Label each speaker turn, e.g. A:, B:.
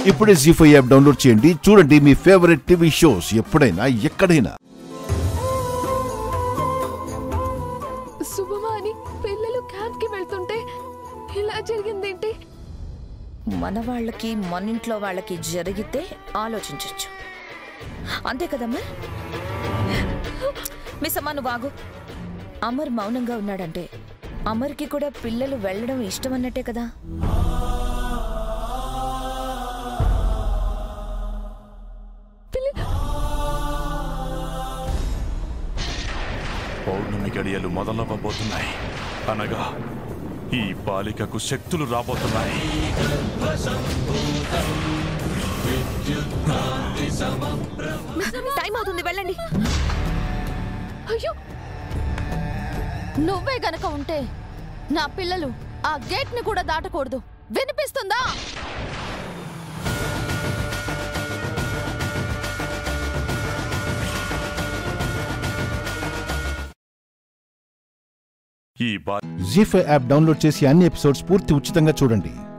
A: ఇప్పుడే G five app download చేయండి చూడండి మీ ఫేవరెట్ టీవీ షోస్ ఎప్పుడైనా ఎక్కడైనా
B: శుభమా అని పిల్లలు క్యాంప్ కి వెళ్తుంటే ఇలా జరిగిందేంటి
C: మన వాళ్ళకి మన ఇంట్లో వాళ్ళకి జరిగితే ఆలోచించవచ్చు అంతే కదమ్మా మిస్ అమ్మా నువ్వు ఆగు అమర్ మౌనంగా ఉన్నాడంటే అమర్కి కూడా పిల్లలు వెళ్ళడం ఇష్టం అన్నట్టే కదా
D: పౌర్ణమి గడియలు మొదలవ్వబోతున్నాయి అనగా ఈ బాలికకు శక్తులు రాబోతున్నాయి
C: టైం అవుతుంది వెళ్ళండి
B: అయ్యో నువ్వే గనక ఉంటే నా పిల్లలు ఆ గేట్ ని కూడా దాటకూడదు వినిపిస్తుందా
D: ఈ బా
A: జీ ఫైవ్ యాప్ డౌన్లోడ్ చేసి అన్ని ఎపిసోడ్స్ పూర్తి ఉచితంగా చూడండి